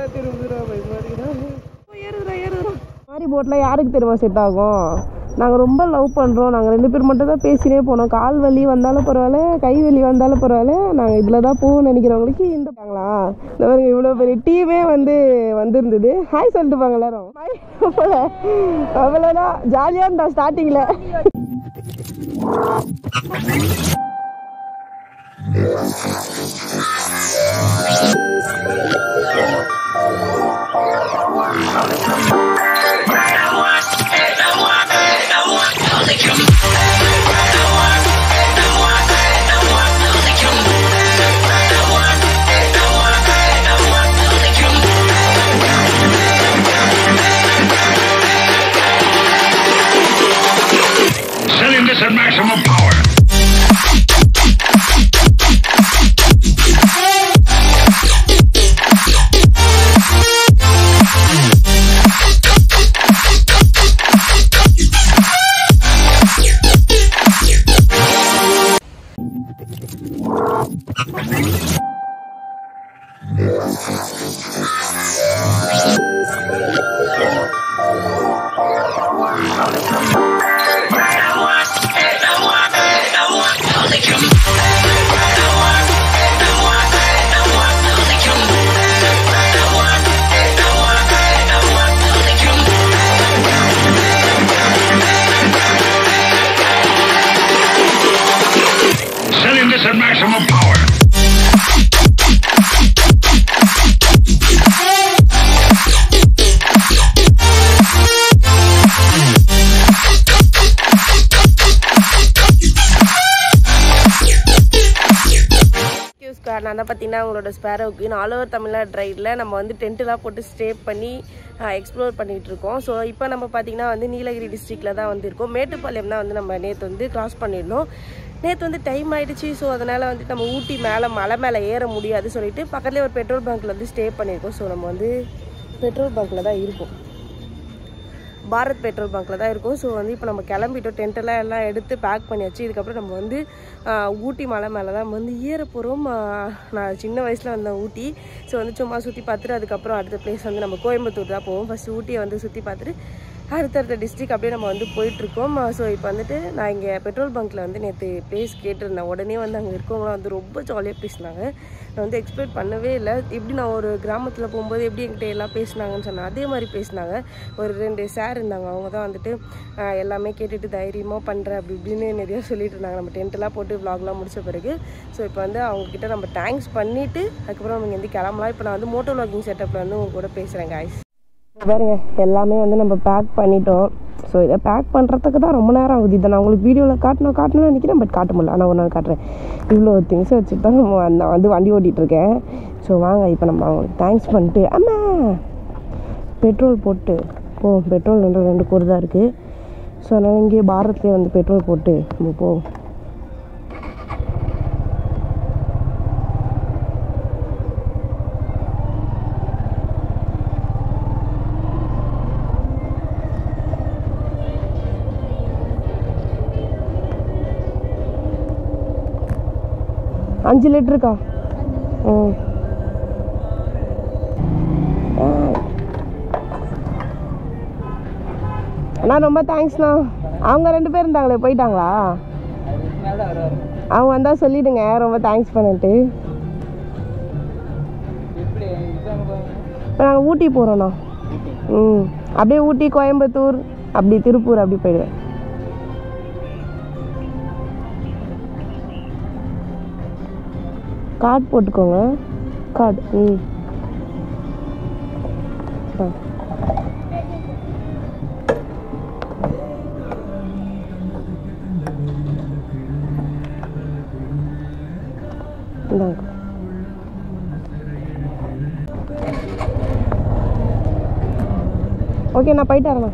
திரும்புறா பயமா இருக்குடா ஏறுதுடா ஏறுதுடா மாதிரி போட்டில் யாருக்கு தெரியுமா செட் ஆகும் நாங்கள் ரொம்ப லவ் பண்ணுறோம் நாங்கள் ரெண்டு பேர் மட்டும் தான் பேசினே போனோம் கால் வலி வந்தாலும் பரவாயில்ல கை வலி வந்தாலும் பரவாயில்ல நாங்கள் இதில் தான் போகணும்னு நினைக்கிறவங்களுக்கு இந்த பாங்களா இந்த பாருங்க இவ்வளோ பெரிய டீமே வந்து வந்திருந்தது ஹாய் சொல்லிட்டு பாங்க எல்லாரும் ஹாய் அவ்வளோதான் ஜாலியாக இருந்தா ஸ்டார்டிங்கில் Setting this at maximum power. Setting this at maximum power. Square நான் தான் பார்த்தீங்கன்னா உங்களோட ஸ்பேரோக்கு ஆல் ஓவர் தமிழ்நாடு ரைடில் நம்ம வந்து டென்ட்டுலாம் போட்டு ஸ்டே பண்ணி எக்ஸ்ப்ளோர் பண்ணிகிட்டு இருக்கோம் ஸோ இப்போ நம்ம பார்த்தீங்கன்னா வந்து நீலகிரி டிஸ்ட்ரிக்டில் தான் வந்து இருக்கோம் மேட்டுப்பாளையம் தான் வந்து நம்ம நேற்று வந்து கிராஸ் பண்ணியிருந்தோம் நேற்று வந்து டைம் ஆயிடுச்சு ஸோ அதனால் வந்து நம்ம ஊட்டி மேலே மலை மேலே ஏற முடியாது சொல்லிட்டு பக்கத்துலேயே ஒரு பெட்ரோல் பங்க்கில் வந்து ஸ்டே பண்ணியிருக்கோம் ஸோ நம்ம வந்து பெட்ரோல் பங்க்கில் தான் இருக்கோம் பாரத் பெட்ரோல் பங்க்கில் தான் இருக்கும் ஸோ வந்து இப்போ நம்ம கிளம்பிட்டோம் டென்ட்டெல்லாம் எல்லாம் எடுத்து பேக் பண்ணியாச்சு இதுக்கப்புறம் நம்ம வந்து ஆஹ், ஊட்டி மலை மேலே தான் நம்ம வந்து ஏற போகிறோம் நான் சின்ன வயசில் வந்தேன் ஊட்டி ஸோ வந்து சும்மா சுற்றி பார்த்துட்டு அதுக்கப்புறம் அடுத்த பிளேஸ் வந்து நம்ம கோயம்புத்தூர் தான் போவோம் ஃபஸ்ட்டு ஊட்டியை வந்து சுற்றி பார்த்துட்டு அடுத்தடுத்த டிஸ்ட்ரிக் அப்படியே நம்ம வந்து போயிட்டுருக்கோம் ஸோ இப்போ வந்துட்டு நான் இங்கே பெட்ரோல் பங்க்கில் வந்து நேற்று ப்ளேஸ் கேட்டிருந்தேன் உடனே வந்து அங்கே இருக்கவங்களாம் வந்து ரொம்ப ஜாலியாக பேசினாங்க நான் வந்து எக்ஸ்பெக்ட் பண்ணவே இல்லை எப்படி நான் ஒரு கிராமத்தில் போகும்போது எப்படி என்கிட்ட எல்லாம் பேசினாங்கன்னு சொன்னேன் அதே மாதிரி பேசினாங்க ஒரு ரெண்டு சார் இருந்தாங்க அவங்க தான் வந்துட்டு ஆஹ், எல்லாமே கேட்டுட்டு தைரியமாக பண்ணுறேன் அப்படி இப்படின்னு நிறைய சொல்லிட்டு இருந்தாங்க நம்ம டென்ட்டெல்லாம் போட்டு vlogலாம் முடிச்ச பிறகு ஸோ இப்போ வந்து அவங்கக்கிட்ட நம்ம தேங்க்ஸ் பண்ணிவிட்டு அதுக்கப்புறம் நம்ம இங்கேருந்து கிளம்பலாம் இப்போ நான் வந்து மோட்டோ vlogging செட்டப்பில் வந்து உங்க கூட பேசுகிறேன் guys பாருங்க எல்லாமே வந்து நம்ம பேக் பண்ணிட்டோம் ஸோ இதை பேக் பண்ணுறதுக்கு தான் ரொம்ப நேரம் ஆகுது இதை நான் உங்களுக்கு வீடியோவில் காட்டணும் காட்டணும்னு நினைக்கிறேன் பட் காட்ட முடியல ஆனால் ஒரு நாள் காட்டுறேன் இவ்வளோ திங்ஸ் வச்சுட்டு தான் நம்ம நான் வந்து வண்டி ஓட்டிகிட்டு இருக்கேன் ஸோ வாங்க இப்போ நம்ம அவங்களுக்கு தேங்க்ஸ் பண்ணிட்டு அம்மா பெட்ரோல் போட்டு போ பெட்ரோல் ரெண்டு ரெண்டு கூறு தான் இருக்குது ஸோ அதனால் இங்கேயே பாரத்லேயே வந்து பெட்ரோல் போட்டு நம்ம போவோம் அஞ்சு லிட்டருக்கா ம் அண்ணா ரொம்ப தேங்க்ஸ்ண்ணா அவங்க ரெண்டு பேர் இருந்தாங்களே போயிட்டாங்களா அவங்க வந்தால் சொல்லிடுங்க ரொம்ப தேங்க்ஸ் பண்ணிட்டு நாங்கள் ஊட்டி போகிறோண்ணா ம் அப்படியே ஊட்டி கோயம்புத்தூர் அப்படி திருப்பூர் அப்படி போயிடுவேன் கார்டு போட்டுக்கோங்க கார்டு ம் ஆ இந்தாங்க ஓகே நான் போயிட்டு வரேன்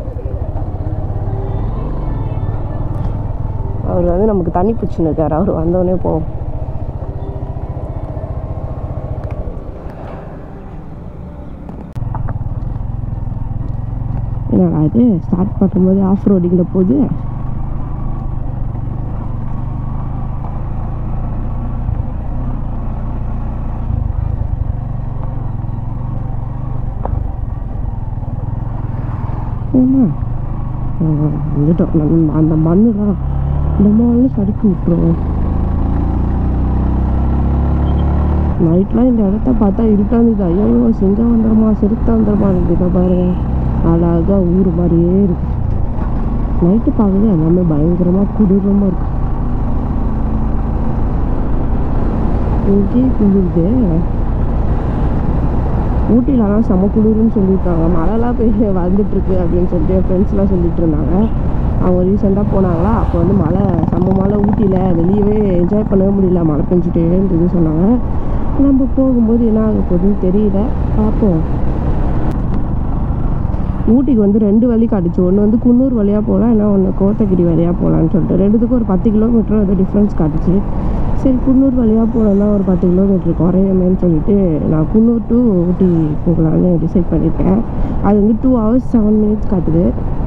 அவர் வந்து நமக்கு தண்ணி பிடிச்சின்னு இருக்கார் அவர் வந்தோடனே போவோம் என்னடா இது ஸ்டார்ட் பண்ணும்போது ஆஃப் ரோடிங்கில் போகுது வந்துட்டோம் நம்ம அந்த மண்ணு தான் இந்த மாதிரி சறுக்கி விட்டுரும் நைட்லாம் இந்த இடத்த பார்த்தா இருட்டா இருந்தது ஐயோ சிங்கம் வந்துடுமா சிறுத்தை வந்துடுமா இதை பாருங்க அழகா ஊர் மாதிரியே இருக்கு நைட்டு பார்க்குறது எல்லாமே பயங்கரமாக குளிரமாக இருக்கு இங்கே குளிருது ஊட்டிலலாம் செம குளிருன்னு சொல்லியிருக்காங்க மழைலாம் பெய்ய வந்துட்டு இருக்கு அப்படின்னு சொல்லிட்டு என் ஃப்ரெண்ட்ஸ்லாம் சொல்லிட்டு இருந்தாங்க அவங்க ரீசெண்டாக போனாங்களா அப்போ வந்து மழை செம்ம மழை ஊட்டியில் வெளியவே என்ஜாய் பண்ணவே முடியல மழை பெஞ்சிட்டே இருந்தது சொன்னாங்க நம்ம போகும்போது என்ன ஆக போகுதுன்னு தெரியல பார்ப்போம் ஊட்டிக்கு வந்து ரெண்டு வழி காட்டுச்சு ஒன்று வந்து குன்னூர் வழியாக போகலாம் இல்லை ஒன்று கோத்தகிரி வழியாக போகலான்னு சொல்லிட்டு ரெண்டுத்துக்கும் ஒரு பத்து கிலோமீட்டர் அது டிஃப்ரென்ஸ் காட்டுச்சு சரி குன்னூர் வழியாக போகலன்னா ஒரு பத்து கிலோமீட்டர் குறையுமேன்னு சொல்லிட்டு நான் குன்னூர் டு ஊட்டி போகலான்னு டிசைட் பண்ணியிருக்கேன் அது வந்து டூ ஹவர்ஸ் செவன் மினிட்ஸ் காட்டுது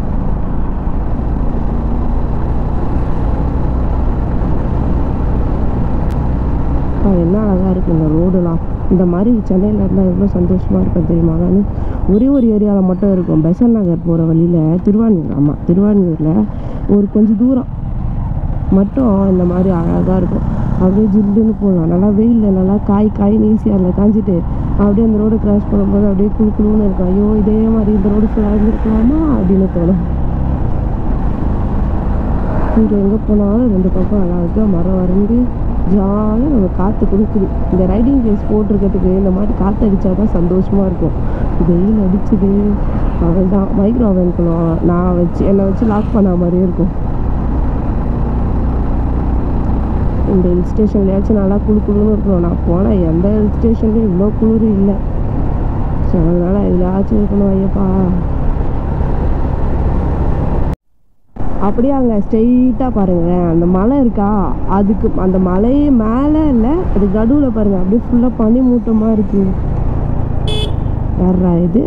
அப்பா, என்ன அழகாக இருக்குது இந்த ரோடுலாம் இந்த மாதிரி சென்னையில் இருந்தால் எவ்வளோ சந்தோஷமாக இருக்கும் தெரியுமா நான் ஒரே ஒரு ஏரியாவில் மட்டும் இருக்கும் பெசன் நகர் போகிற வழியில் திருவான்மியூர் ஆமாம் திருவான்மியூரில் ஒரு கொஞ்சம் தூரம் மட்டும் இந்த மாதிரி அழகாக இருக்கும் அப்படியே ஜில்லுன்னு போகலாம் நல்லா வெயிலில் நல்லா காய் காய்னு ஈஸியாக அதில் காஞ்சிட்டு அப்படியே அந்த ரோடு கிராஸ் பண்ணும்போது அப்படியே குழு குழுன்னு இருக்கும் ஐயோ இதே மாதிரி இந்த ரோடு ஃபுல்லாக இருந்திருக்கலாமா அப்படின்னு தோணும் இங்கே எங்கே போனாலும் ரெண்டு பக்கம் அழகாக மரம் வரைந்து ஜாலியாக நம்ம காற்று கொடுக்குது இந்த ரைடிங் ப்ளேஸ் போட்டிருக்கிறதுக்கு இந்த மாதிரி காற்று அடித்தா தான் சந்தோஷமாக இருக்கும் வெயில் அடிச்சுது அவள் தான் மைக்ரோ அவனுக்குள்ள நான் வச்சு என்னை வச்சு லாக் பண்ண மாதிரியே இருக்கும் இந்த ஹில் ஸ்டேஷன்லையாச்சும் நல்லா குளு குளுன்னு இருக்கணும் நான் போனேன் எந்த ஹில் ஸ்டேஷன்லையும் இவ்வளோ குளிர் இல்லை ஸோ அதனால் எதுலையாச்சும் இருக்கணும் ஐயப்பா அப்படியே அங்கே ஸ்ட்ரெயிட்டாக பாருங்களேன் அந்த மலை இருக்கா அதுக்கு அந்த மலை மேலே இல்லை அது நடுவில் பாருங்க அப்படியே ஃபுல்லாக பனி மூட்டமாக இருக்கு யாரா இது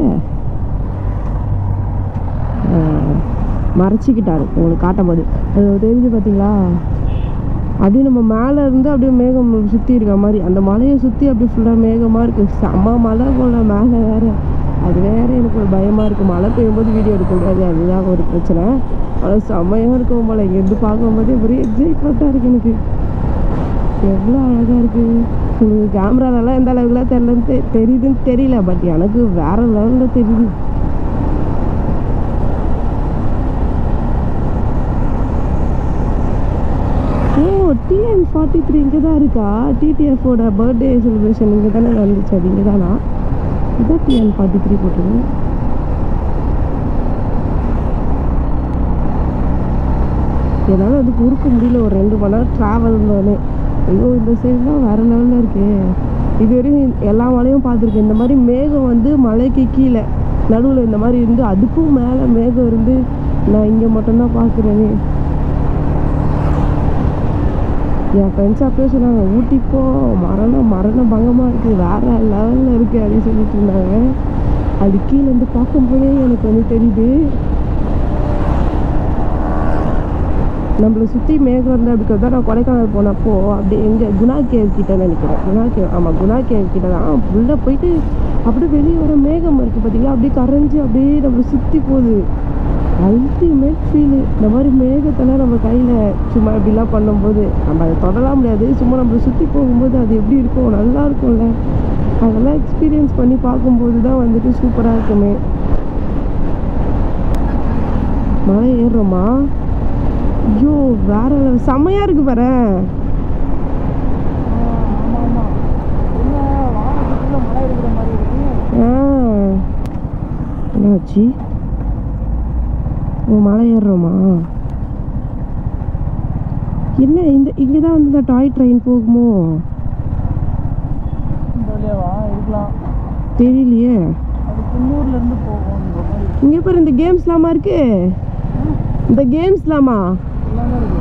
ஆஹ், மறைச்சிக்கிட்டாரு உங்களுக்கு காட்டும் போது அது தெரிஞ்சு பார்த்தீங்களா அப்படியே நம்ம மேலே இருந்து அப்படியே மேகம் சுற்றி இருக்க மாதிரி அந்த மலையை சுற்றி அப்படியே ஃபுல்லாக மேகமாக இருக்குது செம்ம மலை போல மேலே வேறு அது வேற எனக்கு ஒரு பயமாக இருக்குது மழை பெய்யும்போது வீடியோ எடுக்க முடியாது அதுதான் ஒரு பிரச்சனை ஆனால் செம்மையாக இருக்கும் போல இங்கேருந்து பார்க்கும்போதே ஒரே எக்ஸைட்மெண்ட்டாக இருக்குது எனக்கு எவ்வளோ அழகாக இருக்குது உங்களுக்கு கேமராலலாம் எந்த அளவுக்குலாம் தெரியலன்னு தெ தெரியுதுன்னு தெரியல பட் எனக்கு வேற லெவலில் தெரியுது ஓ டிஎன் ஃபார்ட்டி த்ரீ இங்கே தான் இருக்கா டிடிஎஃபோட பர்த்டே செலிப்ரேஷன் இங்கே தானே நடந்துச்சு அது இங்கே தானா இதான் டிஎன் ஃபார்ட்டி த்ரீ போட்டுருங்க என்னால் வந்து பொறுக்க முடியல ஒரு ரெண்டு மணி நேரம் ட்ராவல்னோடனே ஐயோ இந்த சைடுலாம் வேறு லெவலில் இருக்கே இது வரையும் எல்லா மலையும் பார்த்துருக்கேன் இந்த மாதிரி மேகம் வந்து மலைக்கு கீழே நடுவில் இந்த மாதிரி இருந்து அதுக்கும் மேலே மேகம் இருந்து நான் இங்கே மட்டும்தான் பார்க்குறேனே என் ஃப்ரெண்ட்ஸ் அப்பயே சொன்னாங்க ஊட்டி போ மரணம் மரண பங்கமாக இருக்குது வேற லெவலில் இருக்குது அப்படின்னு சொல்லிட்டு இருந்தாங்க அது கீழே இருந்து பார்க்கும்போதே எனக்கு வந்து தெரியுது நம்மளை சுற்றி மேகம் இருந்தால் அப்படி தான் நான் கொடைக்கானல் போனப்போ அப்படியே எங்கே குணா கேவ் கிட்ட நினைக்கிறேன் குணா கேவ் ஆமாம் குணா கேவ் கிட்ட தான் உள்ளே போயிட்டு அப்படியே வெளியே வர மேகம் இருக்குது பார்த்தீங்களா அப்படியே கரைஞ்சி அப்படியே நம்மளை சுற்றி போகுது அல்டிமேட் ஃபீலு இந்த மாதிரி மேகத்தெல்லாம் நம்ம கையில் சும்மா இப்படிலாம் பண்ணும்போது நம்ம அதை தொடலாம் முடியாது சும்மா நம்மளை சுற்றி போகும்போது அது எப்படி இருக்கும் நல்லா இருக்கும்ல அதெல்லாம் எக்ஸ்பீரியன்ஸ் பண்ணி பார்க்கும்போது தான் வந்துட்டு சூப்பராக இருக்குமே மலை ஏறுறோமா ஐயோ வேற level. செம்மையா இருக்கு பாரு ஆ என்னாச்சு ஓ மலை ஏறுறோமா என்ன இந்த இங்கே தான் வந்து இந்த டாய் ட்ரெயின் போகுமோ இருக்கலாம் தெரியலையே அது குன்னூர்ல இருந்து போகும் இங்கே பாரு இந்த கேம்ஸ்லாமா இருக்கு இந்த கேம்ஸ்லாமா எல்லாமே இருக்கு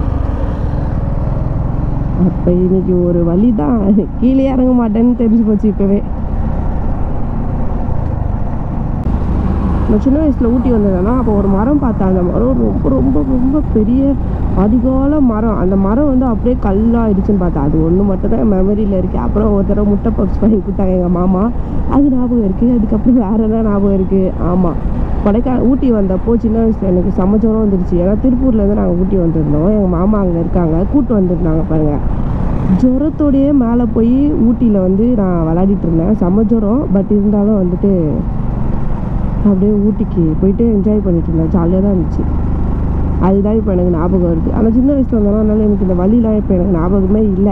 அப்போ இன்னைக்கு ஒரு வழி தான் கீழே இறங்க மாட்டேன்னு தெரிஞ்சு போச்சு இப்போவே நான் சின்ன வயசில் ஊட்டி வந்ததுன்னா அப்போ ஒரு மரம் பார்த்தேன் அந்த மரம் ரொம்ப ரொம்ப ரொம்ப பெரிய அதிகால மரம் அந்த மரம் வந்து அப்படியே கல்லாயிடுச்சுன்னு பார்த்தேன் அது ஒன்று மட்டும் தான் மெமரியில் இருக்குது அப்புறம் ஒரு தடவை முட்டை பப்ஸ் வாங்கி கொடுத்தாங்க எங்கள் மாமா அது ஞாபகம் இருக்குது அதுக்கப்புறம் வேறு என்ன ஞாபகம் இருக்குது ஆமாம் கொடைக்கா ஊட்டி வந்தப்போ சின்ன வயசில் எனக்கு சமைச்சோரம் வந்துருச்சு ஏன்னா திருப்பூர்லேருந்து நாங்கள் ஊட்டி வந்திருந்தோம் எங்கள் மாமா அங்கே இருக்காங்க கூட்டு வந்திருந்தாங்க பாருங்கள் ஜுரத்தோடையே மேலே போய் ஊட்டியில் வந்து நான் விளையாடிட்டு இருந்தேன் செம்ம ஜுரம் பட் இருந்தாலும் வந்துட்டு அப்படியே ஊட்டிக்கு போயிட்டு என்ஜாய் பண்ணிட்டு இருந்தேன் ஜாலியாக தான் இருந்துச்சு அதுதான் இப்போ எனக்கு ஞாபகம் வருது ஆனால் சின்ன வயசில் வந்தாலும் அதனால எனக்கு இந்த வழிலாம் இப்போ எனக்கு ஞாபகமே இல்லை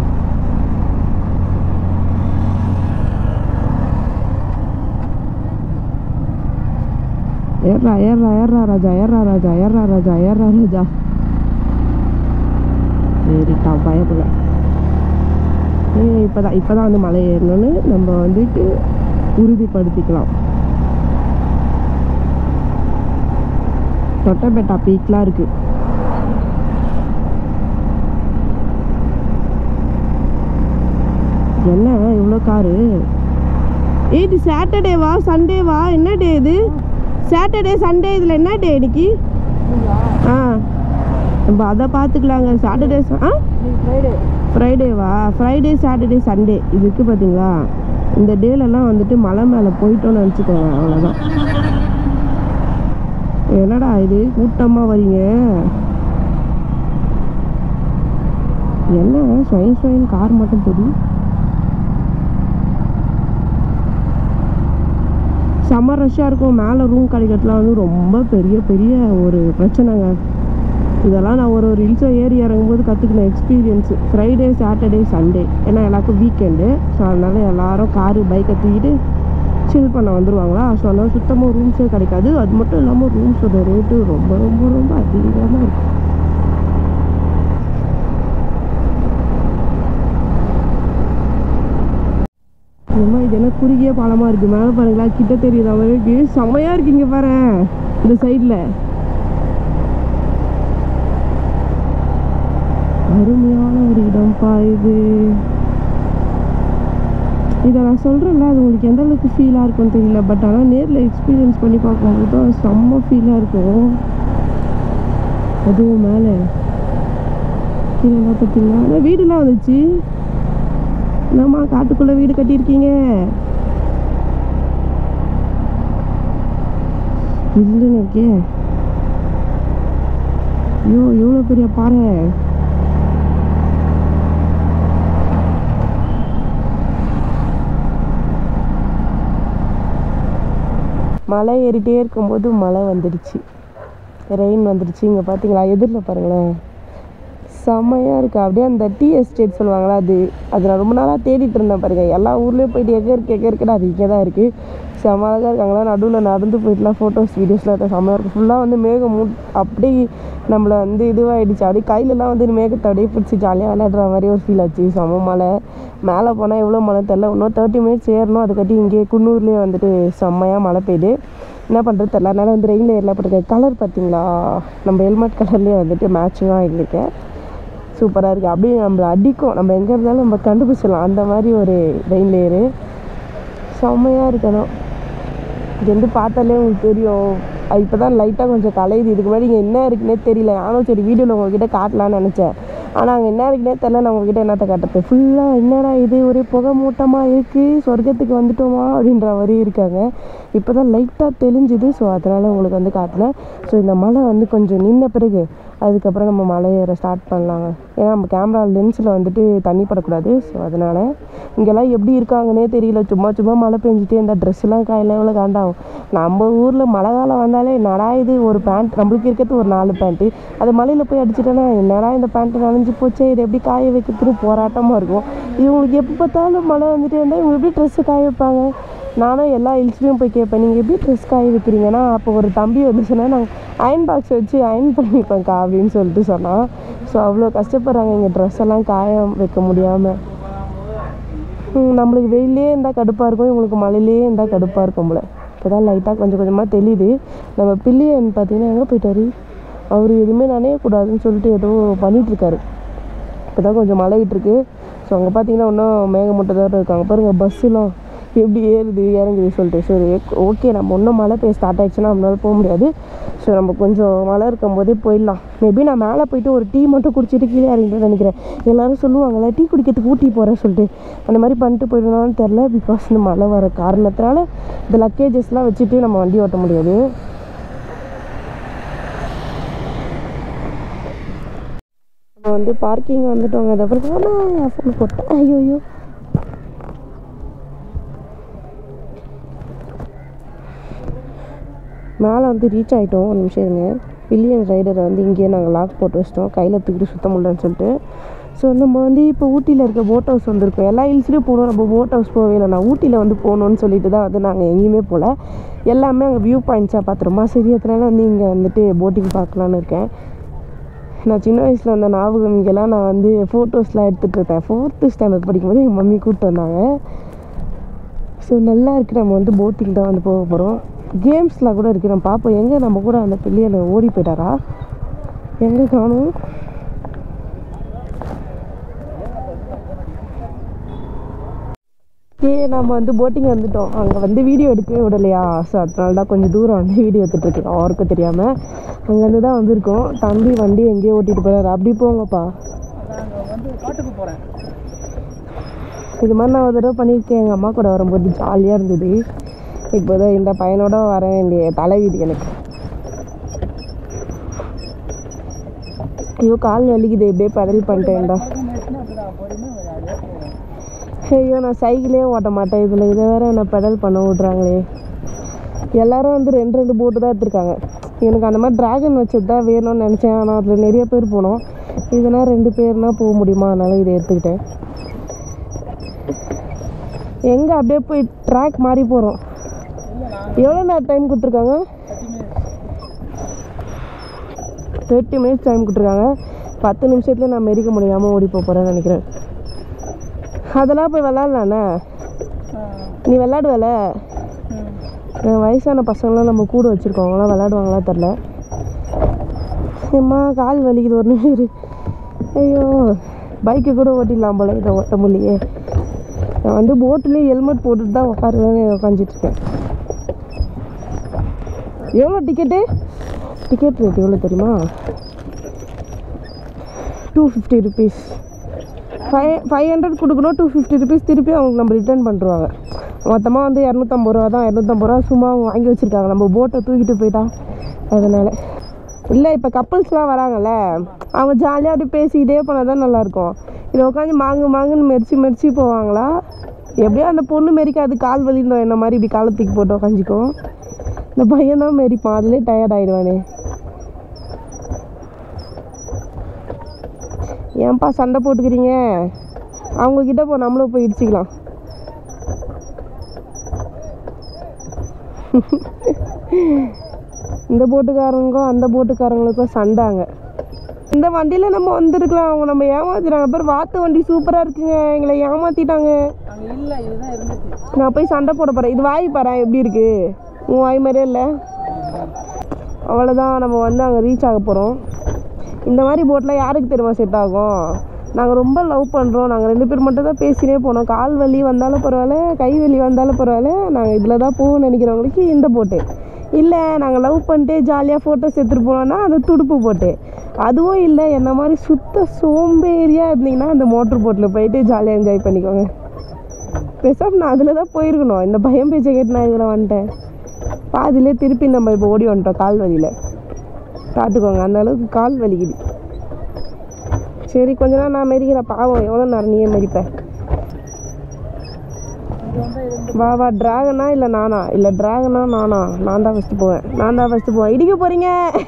ஏறா ஏறா ஏறா ராஜா ஏறா ராஜா ஏறா ராஜா ஏறா ராஜா ஏறிட்டா பயப்பட இப்போ தான் இப்போ தான் வந்து மலை ஏறணும்னு நம்ம வந்துட்டு உறுதிப்படுத்திக்கலாம் தொட்டபெட்டா பீக்லாம் இருக்கு என்ன இவ்வளோ காரு ஏய் இது சாட்டர்டேவா சண்டேவா என்ன டே இது சாட்டர்டே சண்டே இதில் என்ன டே இன்னைக்கு ஆ நம்ம அதை பார்த்துக்கலாங்க சாட்டர்டே ஆ ஃப்ரைடே ஃப்ரைடேவா ஃப்ரைடே சாட்டர்டே சண்டே இது இருக்கு பார்த்தீங்களா இந்த டேலெல்லாம் வந்துட்டு மலை மேலே போயிட்டோம்னு நினச்சிக்கோங்க அவ்வளோதான் என்னடா இது கூட்டமாக வரீங்க என்ன ஸ்வயம் ஸ்வயம் கார் மட்டும் போகுது செம்ம ரஷ்ஷாக இருக்கும் மேலே ரூம் கிடைக்கிறதுலாம் வந்து ரொம்ப பெரிய பெரிய ஒரு பிரச்சனைங்க இதெல்லாம் நான் ஒரு ஒரு ஹில்ஸை ஏறி இறங்கும்போது கற்றுக்கின எக்ஸ்பீரியன்ஸு ஃப்ரைடே சாட்டர்டே சண்டே ஏன்னா எல்லாருக்கும் வீக்கெண்டு ஸோ அதனால் எல்லாரும் காரு பைக்கை தூக்கிட்டு சில் பண்ண வந்துடுவாங்களா ஸோ அதனால் சுத்தமாக ரூம்ஸே கிடைக்காது அது மட்டும் இல்லாமல் ரூம்ஸோட ரேட்டு ரொம்ப ரொம்ப ரொம்ப அதிகமாக இருக்கும் ஏம்மா இது என்ன குறுகிய பாலமாக இருக்குது மேலே பாருங்களா கிட்ட தெரியுற மாதிரி இருக்கு செம்மையாக இருக்கு இங்கே பாரு இந்த சைடில் அருமையான ஒரு இடம்ப்பா இது இதை நான் சொல்கிறேன்ல அது உங்களுக்கு எந்த அளவுக்கு ஃபீலாக இருக்கும்னு தெரியல பட் ஆனால் நேரில் எக்ஸ்பீரியன்ஸ் பண்ணி பார்க்கும்போது தான் செம்ம ஃபீலாக இருக்கும் அதுவும் மேலே கீழே பார்த்தீங்களா ஆனால் வீடுலாம் வந்துச்சு என்னம்மா காட்டுக்குள்ளே வீடு கட்டியிருக்கீங்க இல்லைன்னு இருக்கே ஐயோ எவ்வளோ பெரிய பாறை மலை ஏறிட்டே இருக்கும்போது மழை வந்துடுச்சு ரெயின் வந்துடுச்சு இங்கே பார்த்தீங்களா எதிரில் பாருங்களேன் செம்மையாக இருக்குது அப்படியே அந்த டீ எஸ்டேட் சொல்லுவாங்களா அது அது நான் ரொம்ப நாளாக தேடிட்டு இருந்தேன் பாருங்க எல்லா ஊர்லேயும் போயிட்டு எங்கே இருக்கு எங்கே இருக்குன்னு அது இங்கே தான் இருக்குது செம்ம அழகாக இருக்காங்களா நடுவில் நடந்து போயிட்டுலாம் ஃபோட்டோஸ் வீடியோஸ்லாம் எடுத்தா செம்மையாக இருக்குது ஃபுல்லாக வந்து மேகம் மூ அப்படியே நம்மளை வந்து இதுவாகிடுச்சு அப்படியே கையிலலாம் வந்து மேகத்தை அப்படியே பிடிச்சி ஜாலியாக விளையாடுற மாதிரி ஒரு ஃபீல் ஆச்சு செம்ம மலை மேலே போனால் எவ்வளோ மழை தெரில இன்னும் தேர்ட்டி மினிட்ஸ் ஏறணும் அதுக்காட்டி இங்கே குன்னூர்லேயே வந்துட்டு செம்மையாக மழை பெய்யுது என்ன பண்ணுறது தெரில அதனால வந்து ரெயினில் ஏறலாம் போட்டிருக்கேன் கலர் பார்த்தீங்களா நம்ம ஹெல்மெட் கலர்லேயே வந்துட்டு மேட்சிங்காக இருக்கேன் சூப்பராக இருக்குது அப்படியே நம்மளை அடிக்கும் நம்ம எங்கே இருந்தாலும் நம்ம கண்டுபிடிச்சிடலாம் அந்த மாதிரி ஒரு ரெயின் லேயரு செம்மையாக இருக்கணும் இது வந்து பார்த்தாலே உங்களுக்கு தெரியும் அது இப்போ தான் லைட்டாக கொஞ்சம் கலையுது இதுக்கு முன்னாடி இங்கே என்ன இருக்குன்னே தெரியல நானும் சரி வீடியோவில் உங்ககிட்ட காட்டலான்னு நினச்சேன் ஆனால் அங்கே என்ன இருக்குன்னே தெரில நான் உங்ககிட்ட என்னத்த காட்டுறது ஃபுல்லாக என்னடா இது ஒரே புகை மூட்டமாக இருக்குது சொர்க்கத்துக்கு வந்துட்டோமா அப்படின்ற மாதிரி இருக்காங்க இப்போ தான் லைட்டாக தெளிஞ்சுது ஸோ அதனால் உங்களுக்கு வந்து காட்டல ஸோ இந்த மழை வந்து கொஞ்சம் நின்ன பிறகு அதுக்கப்புறம் நம்ம மலை ஏற ஸ்டார்ட் பண்ணலாங்க ஏன்னா நம்ம கேமரா லென்ஸில் வந்துட்டு தண்ணி படக்கூடாது ஸோ அதனால் இங்கெல்லாம் எப்படி இருக்காங்கன்னே தெரியல சும்மா சும்மா மழை பெஞ்சிட்டே இந்த ட்ரெஸ்ஸெல்லாம் காயெல்லாம் எவ்வளோ காண்டாகும் நம்ம ஊரில் மழை காலம் வந்தாலே நடா இது ஒரு பேண்ட் நம்மளுக்கு இருக்கிறது ஒரு நாலு பேண்ட்டு அது மலையில் போய் அடிச்சிட்டோன்னா என்னடா இந்த பேண்ட்டு நனைஞ்சு போச்சே இது எப்படி காய வைக்கிறதுக்கு போராட்டமாக இருக்கும் இவங்களுக்கு எப்போ பார்த்தாலும் மழை வந்துட்டே இருந்தால் இவங்க எப்படி ட்ரெஸ்ஸு காய வைப்பாங்க நானும் எல்லா ஹில்ஸ்லேயும் போய் கேட்பேன் நீங்கள் எப்படி ட்ரெஸ் காய வைக்கிறீங்கன்னா அப்போ ஒரு தம்பி வந்து சொன்னால் நாங்கள் அயன் பாக்ஸ் வச்சு அயன் பண்ணிப்பேன்க்கா அப்படின்னு சொல்லிட்டு சொன்னான் ஸோ அவ்வளோ கஷ்டப்படுறாங்க இங்கே ட்ரெஸ் எல்லாம் காய வைக்க முடியாமல் நம்மளுக்கு வெயிலே இருந்தால் கடுப்பாக இருக்கும் இவங்களுக்கு மழையிலே இருந்தால் கடுப்பாக இருக்கும் போல இப்போ தான் லைட்டாக கொஞ்சம் கொஞ்சமாக தெரியுது நம்ம பில்லியன் பார்த்தீங்கன்னா எங்கே போயிட்டாரு அவர் எதுவுமே நனையக்கூடாதுன்னு சொல்லிட்டு ஏதோ பண்ணிகிட்ருக்காரு இப்போ தான் கொஞ்சம் மழை விட்டுருக்கு ஸோ அங்கே பார்த்தீங்கன்னா இன்னும் மேகமூட்டத்தோடு இருக்காங்க பாருங்கள் பஸ்ஸுலாம் எப்படி ஏறுது இறங்குது சொல்லிட்டு சரி ஓகே நம்ம இன்னும் மழை பெய்ய ஸ்டார்ட் ஆயிடுச்சுன்னா நம்மளால போக முடியாது ஸோ நம்ம கொஞ்சம் மழை இருக்கும் போதே போயிடலாம் மேபி நான் மேலே போயிட்டு ஒரு டீ மட்டும் குடிச்சிட்டு கீழே இறங்கிட்டு நினைக்கிறேன் எல்லாரும் சொல்லுவாங்கல்ல டீ குடிக்கிறதுக்கு ஊட்டி போகிறேன் சொல்லிட்டு அந்த மாதிரி பண்ணிட்டு போயிடணும்னு தெரில பிகாஸ் இந்த மழை வர காரணத்தினால இந்த லக்கேஜஸ்லாம் வச்சுட்டு நம்ம வண்டி ஓட்ட முடியாது நம்ம வந்து பார்க்கிங் வந்துட்டோங்க அதை அப்புறம் ஆனால் ஃபோன் போட்டேன் ஐயோ ஐயோ மேலே வந்து ரீச் ஆகிட்டோம் ஒரு நிமிஷம் இருங்க பில்லியன் ரைடரை வந்து இங்கேயே நாங்கள் லாக் போட்டு வச்சிட்டோம் கையில் தூக்கிட்டு சுத்த முடியலன்னு சொல்லிட்டு ஸோ நம்ம வந்து இப்போ ஊட்டியில் இருக்க போட் ஹவுஸ் வந்திருக்கோம் எல்லா ஹில்ஸ்லேயும் போகணும் நம்ம போட் ஹவுஸ் போகவே இல்லை நான் ஊட்டியில் வந்து போகணுன்னு சொல்லிட்டு தான் வந்து நாங்கள் எங்கேயுமே போகல எல்லாமே அங்கே வியூ பாயிண்ட்ஸாக பார்த்துருமா சரி அதனால வந்து இங்கே வந்துட்டு போட்டிங் பார்க்கலான்னு இருக்கேன் நான் சின்ன வயசில் வந்த ஞாபகம் இங்கெல்லாம் நான் வந்து ஃபோட்டோஸ்லாம் எடுத்துகிட்டு இருந்தேன் ஃபோர்த்து ஸ்டாண்டர்ட் படிக்கும்போது எங்கள் மம்மி கூப்பிட்டு வந்தாங்க ஸோ நல்லா இருக்குது நம்ம வந்து போட்டிங் தான் வந்து போக போகிறோம் கேம்ஸ்லாம் கூட இருக்குது நம்ம பார்ப்போம் எங்கே நம்ம கூட அந்த பிள்ளையில ஓடி போயிட்டாரா எங்கே காணும் ஏ நம்ம வந்து போட்டிங் வந்துட்டோம் அங்கே வந்து வீடியோ எடுக்கவே விடலையா ஸோ அதனால தான் கொஞ்சம் தூரம் வந்து வீடியோ எடுத்துகிட்ருக்கோம் அவருக்கும் தெரியாமல் அங்கேருந்து தான் வந்திருக்கோம் தம்பி வண்டி எங்கேயோ ஓட்டிகிட்டு போகிறாரு அப்படி போங்கப்பா நாங்கள் வந்து காட்டுக்கு போகிறேன் இது மாதிரி நான் ஒரு தடவை பண்ணியிருக்கேன் எங்கள் அம்மா கூட வரும்போது ஜாலியாக இருந்தது இப்போ தான் இந்த பையனோட வர வேண்டிய தலைவிதி எனக்கு ஐயோ கால் வலிக்குது இப்படியே பெடல் பண்ணிட்டேன்டா அப்படிதான் பொறுமையாக ஒரு ஜாலியாக போவேன் ஐயோ நான் சைக்கிளே ஓட்ட மாட்டேன் இதில் இதை வேற என்ன பெடல் பண்ண விட்றாங்களே எல்லாரும் வந்து ரெண்டு ரெண்டு போட்டு தான் எடுத்திருக்காங்க எனக்கு அந்த மாதிரி டிராகன் வச்சது தான் வேணும்னு நினச்சேன் ஆனால் அதில் நிறைய பேர் போனோம் இதுனா ரெண்டு பேர்னா போக முடியுமா அதனால இதை எடுத்துக்கிட்டேன் எங்கே அப்படியே போய் ட்ராக் மாறி போகிறோம் எவ்வளோ நேரம் டைம் கொடுத்துருக்காங்க தேர்ட்டி மினிட்ஸ் டைம் கொடுத்துருக்காங்க பத்து நிமிஷத்துல நான் மெரிக்க முடியாமல் ஓடி போக போகிறேன்னு நினைக்கிறேன் அதெல்லாம் போய் விளாட்லாண்ணே நீ விளாடுவல வயசான பசங்களாம் நம்ம கூட வச்சுருக்கோம் அவங்களாம் விளாடுவாங்களா தெரில ஏம்மா கால் வலிக்குது ஒரு நிமிஷம் இரு ஐயோ பைக்கு கூட ஓட்டிடலாம் போல இதை ஓட்ட முடியலையே நான் வந்து போட்டுலேயும் ஹெல்மெட் போட்டுட்டு தான் உட்காருவேன்னு உட்காந்துட்டு இருக்கேன் எவ்வளோ டிக்கெட்டு டிக்கெட் ரேட் எவ்வளோ தெரியுமா two fifty rupees five five hundred கொடுக்கணும் டூ ஃபிஃப்டி ருபீஸ் திருப்பி அவங்களுக்கு நம்ம ரிட்டர்ன் பண்ணுருவாங்க மொத்தமாக வந்து இரநூத்தம்பது ரூபா தான் இரநூத்தம்பது ரூபா சும்மா அவங்க வாங்கி வச்சுருக்காங்க நம்ம போட்டை தூக்கிட்டு போயிட்டா அதனால் இல்லை இப்போ கப்புள்ஸ்லாம் வராங்கல்ல அவங்க ஜாலியாக அப்படி பேசிக்கிட்டே போனால் தான் நல்லாயிருக்கும் இதை உட்காந்து மாங்கு மாங்குன்னு மெரிச்சு மெரிச்சு போவாங்களா எப்படியோ அந்த பொண்ணு மெரிக்காது கால் வலிந்தோம் என்ன மாதிரி இப்படி காலத்துக்கு போட்டு உக்காஞ்சிக்கும் இந்த பையன் தான் மெரிப்பான் அதுலேயே டயர்ட் ஆயிடுவானே ஏன்பா சண்டை போட்டுக்கிறீங்க அவங்க கிட்ட போ நம்மளும் போய் இடிச்சிக்கலாம் இந்த போட்டுக்காரங்களுக்கும் அந்த போட்டுக்காரங்களுக்கும் சண்டாங்க இந்த வண்டியில் நம்ம வந்திருக்கலாம் அவங்க நம்ம ஏமாத்திட்டாங்க பேர் வாத்து வண்டி சூப்பராக இருக்குங்க எங்களை ஏமாத்திட்டாங்க அங்கே இல்லை இதுதான் இருந்துச்சு நான் போய் சண்டை போட போகிறேன் இது வாய் பாரு எப்படி இருக்கு உன் வாய் மாதிரியே இல்லை அவ்வளோதான் நம்ம வந்து அங்கே ரீச் ஆக போகிறோம் இந்த மாதிரி போட்டில் யாருக்கு தெரியுமா செட் ஆகும் நாங்கள் ரொம்ப லவ் பண்ணுறோம் நாங்கள் ரெண்டு பேர் மட்டும் தான் பேசினே போனோம் கால் வலி வந்தாலும் பரவாயில்ல கை வலி வந்தாலும் பரவாயில்ல நாங்கள் இதில் தான் போகணும்னு நினைக்கிறவங்களுக்கு இந்த போட்டு இல்லை நாங்கள் லவ் பண்ணிட்டு ஜாலியாக ஃபோட்டோஸ் எடுத்துகிட்டு போனோன்னா அந்த துடுப்பு போட்டு அதுவும் இல்லை என்ன மாதிரி சுத்த சோம்பேறியாக இருந்தீங்கன்னா அந்த மோட்ரு போட்டில் போயிட்டு ஜாலியாக என்ஜாய் பண்ணிக்கோங்க பேசாம நான் அதில் தான் போயிருக்கணும் இந்த பயம் பேச்சை கேட்டு நான் இதில் வந்துட்டேன் பாதியிலே திருப்பி நம்ம இப்போ ஓடி வந்துட்டோம் கால் வலியில் பார்த்துக்கோங்க அந்த அளவுக்கு கால் வலிக்குது சரி கொஞ்ச நேரம் நான் மெதிக்கிறேன் பாவம் எவ்வளோ நேரம் நீயே மெதிப்ப வா வா டிராகனா இல்லை நானா இல்லை டிராகனா நானா நான் தான் ஃபஸ்ட்டு போவேன் நான் தான் ஃபஸ்ட்டு போவேன் இடிக்க போகிறீங்க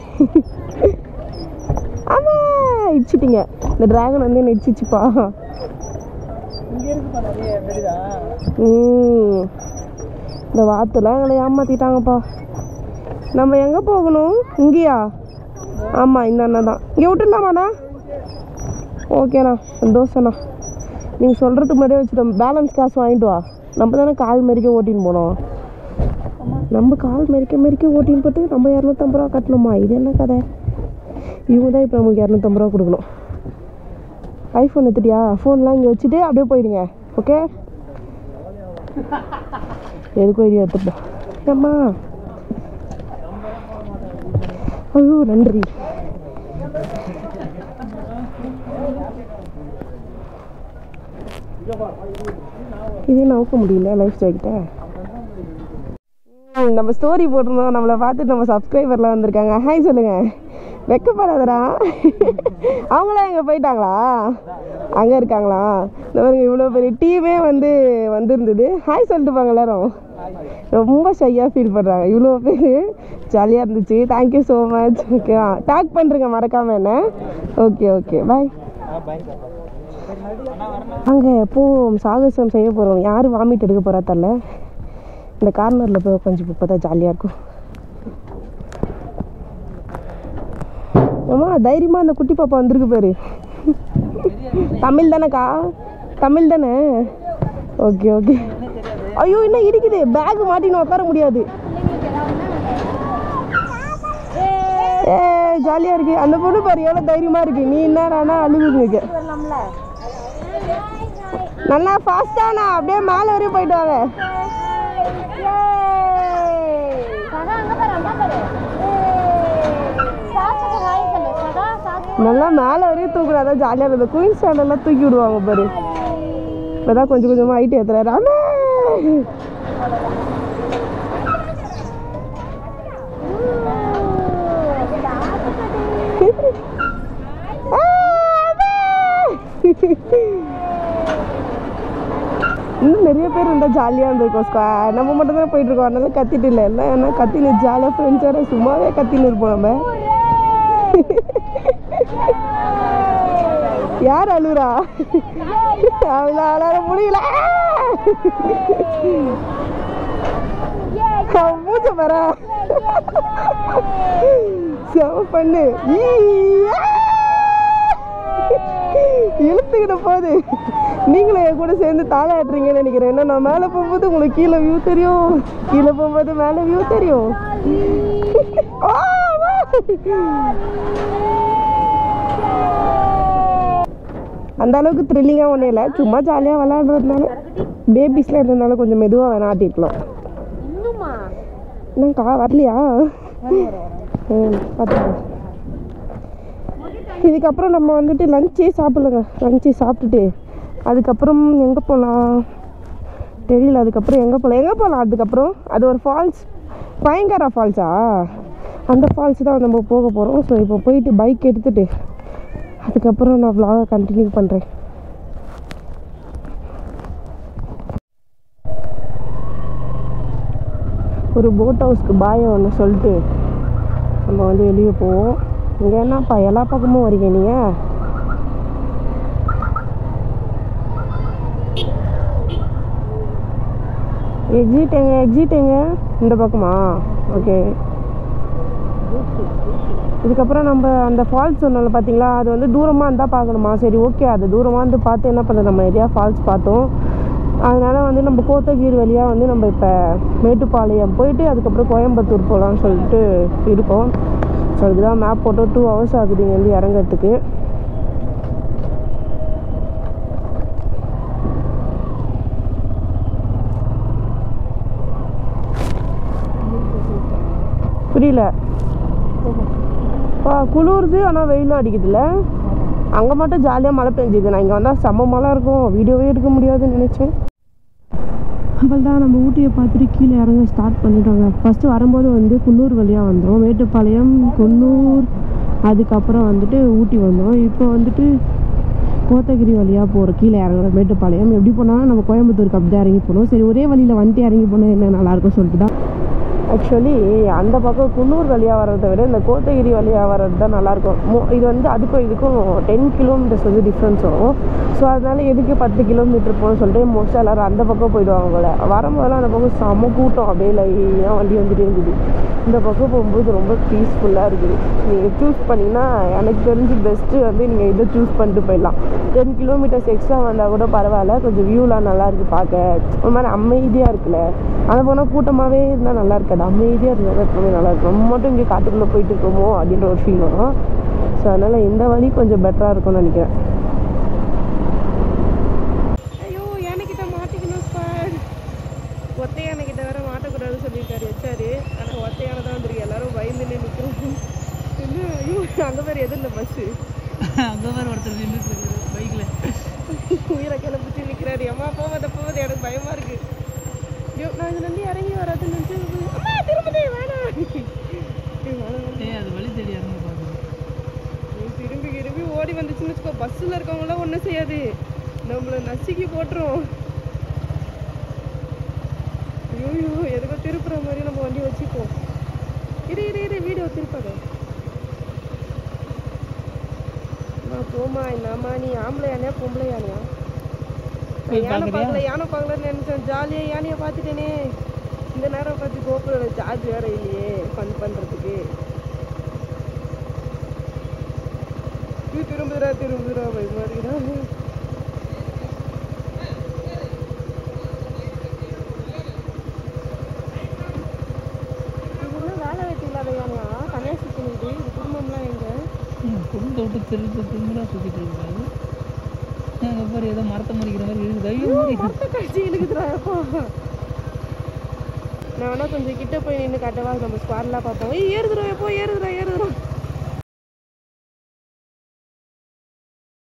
ஆமாம் இடிச்சிட்டிங்க இந்த டிராகன் வந்து என்ன இடிச்சிச்சுப்பா இங்கே இருக்குப்பா நிறைய தெரியுதா ம். இந்த வாத்துலாம் எங்களை ஏமாத்திட்டாங்கப்பா நம்ம எங்கே போகணும் இங்கேயா ஆமாம் இந்த அண்ணா தான் இங்கே விட்டுடலாமாண்ணா ஓகேண்ணா சந்தோஷண்ணா நீங்கள் சொல்கிறதுக்கு முன்னாடியே வச்சுட்டோம் பேலன்ஸ் காசு வாங்கிட்டு வா நம்ம தானே கால் மெரிக்க ஓட்டின்னு போனோம் நம்ம கால் மெரிக்க மெரிக்க ஓட்டின்னு போட்டு நம்ம இரநூத்தம்பது ரூபா கட்டணுமா இது என்ன கதை இவங்க தான் இப்போ நமக்கு இரநூத்தம்பது ரூபா கொடுக்கணும் ஐஃபோன் எடுத்துட்டியா ஃபோன்லாம் இங்கே வச்சுட்டு அப்படியே போயிடுங்க ஓகே எதுக்கும் ஐடியா எடுத்துட்டோம் அம்மா ஐயோ நன்றி இதே நவுக்க முடியல லைஃப் ஜாக்கெட்டை ம், நம்ம ஸ்டோரி போட்டிருந்தோம் நம்மளை பார்த்துட்டு நம்ம சப்ஸ்கிரைபர்லாம் வந்திருக்காங்க ஹாய் சொல்லுங்க வெக்கப்படாதடா அவங்களாம் எங்கே போயிட்டாங்களா அங்கே இருக்காங்களா இந்த பாருங்க இவ்வளோ பெரிய டீமே வந்து வந்திருந்தது ஹாய் சொல்லிட்டு போங்க எல்லாரும் ரொம்ப ஷையாக ஃபீல் பண்ணுறாங்க இவ்வளோ பேர் ஜாலியாக இருந்துச்சு thank you so much okay take பண்ணுறேங்க மறக்காம என்ன ஓகே ஓகே பாய் அங்கே எப்போ சாகசம் செய்ய போகிறோம் யார் வாமிட் எடுக்க போகிறா தெரில இந்த கார்னரில் போய் உட்காந்து இப்போ தான் ஜாலியாக இருக்கும் அம்மா தைரியமாக அந்த குட்டி பாப்பா வந்திருக்கு பாரு தமிழ் தானேக்கா தமிழ் தானே ஓகே ஓகே ஐயோ இன்னும் இடிக்குது பேக் மாட்டின்னு உட்கார முடியாது ஏ ஜாலியாக இருக்கு அந்த பொண்ணு பாரு எவ்வளோ தைரியமாக இருக்கு நீ என்னடானா அழுகுங்க நல்லா ஃபாஸ்ட்டாண்ணா அப்படியே மேலே வரையும் போயிட்டு வாங்க சதா அங்க பாரு அங்க பாரு சாசுக்கு ஹாய் சொல்லு சதா சாசு நல்லா மேலே வரையும் தூக்குறா அதான் ஜாலியாக இருக்குது குயின் ஸ்டாண்டெல்லாம் தூக்கி விடுவாங்க பாரு இப்போதான் கொஞ்சம் கொஞ்சமாக ஹைட் ஏற்றுறாரு அம்மா இன்னும் நிறைய பேர் இருந்தால் ஜாலியாக இருந்திருக்கும் ஸ்கொயர் நம்ம மட்டும் தான் போயிட்டு இருக்கோம் அதனால கத்திட்டு இல்லை இல்லை ஏன்னா கத்தின்னு ஜாலியாக ஃப்ரெண்ட்ஸோட சும்மாவே கத்தின்னு இருப்போம் நம்ம யார் அழுறா அவள அழற முடியல அவன் மூச்ச பாரு செம பண்ணு ஈயா! இழுத்துக்கிட்ட போகுது நீங்களும் என் கூட சேர்ந்து தாளாட்டுறீங்கன்னு நினைக்கிறேன் ஏன்னா நான் மேலே போகும்போது உங்களுக்கு கீழே வியூ தெரியும் கீழே போகும்போது மேலே வியூ தெரியும் ஆ, வா! அந்த அளவுக்கு த்ரில்லிங்காக ஒன்றும் இல்லை சும்மா ஜாலியாக விளாடுறதுனால பேபிஸ்லாம் இருந்ததுனால கொஞ்சம் மெதுவாக வேணா ஆட்டிருக்கலாம் இன்னுமா என்னக்கா வரலையா ம் பார்த்துக்கலாம் இதுக்கப்புறம் நம்ம வந்துட்டு லஞ்சே சாப்பிடலங்க லஞ்சே சாப்பிட்டுட்டு அதுக்கப்புறம் எங்கே போகலாம் தெரியல அதுக்கப்புறம் எங்கே போகலாம் எங்கே போகலாம் அதுக்கப்புறம் அது ஒரு ஃபால்ஸ் பயங்கரா ஃபால்ஸா அந்த ஃபால்ஸ் தான் நம்ம போக போகிறோம் ஸோ இப்போ போயிட்டு பைக் எடுத்துட்டு அதுக்கப்புறம் நான் vlog கண்டினியூ பண்ணுறேன் ஒரு போட் ஹவுஸ்க்கு பாயை ஒன்று சொல்லிட்டு நம்ம வந்து வெளியே போவோம் இங்கே என்னப்பா எல்லா பக்கமும் வரீங்க நீங்கள் எக்ஸிட் எங்க எக்ஸிட் எங்க இந்த பக்கமா ஓகே இதுக்கப்புறம் நம்ம அந்த ஃபால்ஸ் சொன்னோம்ல பார்த்தீங்களா அது வந்து தூரமாக இருந்தால் பார்க்கணுமா சரி ஓகே அது தூரமாக இருந்து பார்த்து என்ன பண்ணுறது நம்ம நிறையா ஃபால்ஸ் பார்த்தோம் அதனால வந்து நம்ம கோத்தகிரி வழியாக வந்து நம்ம இப்போ மேட்டுப்பாளையம் போயிட்டு அதுக்கப்புறம் கோயம்புத்தூர் போகலான்னு சொல்லிட்டு இருக்கோம் ஸோ இதுதான் மேப் போட்டு டூ ஹவர்ஸ் ஆகுது இங்கேருந்து இறங்குறதுக்கு புரியல பா குளிருது ஆனால் வெயிலும் அடிக்குதுல்ல அங்கே மட்டும் ஜாலியாக மழை பெஞ்சுது நான் இங்கே வந்தால் செம்ம மழை இருக்கும் வீடியோவே எடுக்க முடியாதுன்னு நினச்சேன் அவள் தான் நம்ம ஊட்டியை பார்த்துட்டு கீழே இறங்க ஸ்டார்ட் பண்ணிட்டாங்க ஃபஸ்ட்டு வரும்போது வந்து குன்னூர் வழியாக வந்தோம் மேட்டுப்பாளையம் குன்னூர் அதுக்கப்புறம் வந்துட்டு ஊட்டி வந்தோம் இப்போ வந்துட்டு கோத்தகிரி வழியாக போகிற கீழே இறங்குற மேட்டுப்பாளையம் எப்படி போனாலும் நம்ம கோயம்புத்தூருக்கு அப்படி தான் இறங்கி போகணும் சரி ஒரே வழியில் வந்துட்டு இறங்கி போனால் என்ன நல்லாயிருக்கும் சொல்லிட்டு தான் ஆக்சுவலி அந்த பக்கம் குன்னூர் வழியாக வர்றதை விட இந்த கோத்தகிரி வழியாக வர்றது தான் நல்லாயிருக்கும் மோ இது வந்து அதுக்கும் இதுக்கும் டென் கிலோமீட்டர்ஸ் வந்து டிஃப்ரென்ஸ் வரும் ஸோ அதனால எதுக்கு பத்து கிலோமீட்டர் போகணும்னு சொல்லிட்டு மோஸ்ட்டாக எல்லோரும் அந்த பக்கம் போயிடுவாங்க போல வரும்போதெல்லாம் அந்த பக்கம் செம கூட்டம் அப்படியே லைனாக வண்டி வந்துட்டே இருந்துது இந்த பக்கம் போகும்போது ரொம்ப பீஸ்ஃபுல்லாக இருக்குது நீங்கள் சூஸ் பண்ணிங்கன்னா எனக்கு தெரிஞ்சு பெஸ்ட்டு வந்து நீங்கள் இதை சூஸ் பண்ணிட்டு போயிடலாம் டென் கிலோமீட்டர்ஸ் எக்ஸ்ட்ரா வந்தால் கூட பரவாயில்ல கொஞ்சம் வியூலாம் நல்லா இருக்குது பார்க்க ஒரு மாதிரி அமைதியாக இருக்குல்ல அதை போனால் கூட்டமாகவே இருந்தால் நல்லா இருக்காது அமைதியாக இருந்தால் தான் எப்பவுமே நல்லா இருக்கும் நம்ம மட்டும் இங்கே காட்டுக்குள்ளே போயிட்டு இருக்கோமோ அப்படின்ற ஒரு ஃபீல் வரும் ஸோ அதனால் இந்த வழி கொஞ்சம் பெட்டராக இருக்கும்னு நினைக்கிறேன் ஐயோ எனக்கிட்ட மாட்டிக்கணும் சார் ஒத்தை யானை கிட்ட வேற மாட்டக்கூடாதுன்னு சொல்லியிருக்காரு வச்சாரு ஆனால் ஒத்தை யானை தான் வந்துருக்கு எல்லாரும் பயந்துன்னு நிற்கிறோம் என்ன ஐயோ அங்கே பேர் எது இல்லை பஸ்ஸு அங்கே வேறு ஒருத்தர் நின்றுட்டு இருக்காரு பைக்கில் உயிரை கிளப்பிச்சு நிற்கிறாரு அம்மா போவத போவது எனக்கு பயமா இருக்கு ஐயோ நான் இதுல இருந்து இறங்கி வராதுன்னு நினச்சி அம்மா திரும்பதே வேணாம் ஏய், வேணாம், வேணாம். ஏய் அது வழி தேடி இறங்க பார்க்குது நீ திரும்பி திரும்பி ஓடி வந்துச்சுன்னு வச்சுக்கோ பஸ்ஸில் இருக்கவங்களாம் ஒன்றும் செய்யாது நம்மள நசுக்கி போட்டுரும் ஐயோ எதுக்கோ திருப்புற மாதிரி நம்ம வண்டி வச்சுப்போம் இரு இரு இரு வீடியோ திருப்பாத அம்மா, போம்மா என்னம்மா நீ ஆம்பளை யானையா பொம்பளை யானையா போய் நான் யானை பார்க்கறியா? பார்க்கல யானை பார்க்கலன்னு நினைச்சேன் ஜாலியாக யானையை பார்த்துட்டேனே இந்த நேரம் பார்த்து கோபுர சார்ஜ் வேற இல்லையே ஃபன் பண்ணுறதுக்கு ஐயோ, திரும்புதுடா திரும்புதுடா பயமா இருக்குடா இதெல்லாம் வேலை வெட்டி இல்லாத யானையா தனியாக சுற்றினுது இது குடும்பம்லாம் எங்க ம் குடும்பத்தை விட்டு திருட்டு திரும்பலாம் சுற்றிட்டு இருக்காது அங்கே பாரு ஏதோ மரத்தை மறிக்கிற மாதிரி இருக்குது ஐயோ மாதிரி மரத்தை கழிச்சு இழுக்குதுடா அப்பா நான் வேணா கொஞ்சம் கிட்ட போய் நின்று காட்டவா நம்ம ஸ்குவாட்லாம் பார்ப்போம் ஏய் ஏறுதுடா எப்போ ஏறுதுடா ஏறுதுடா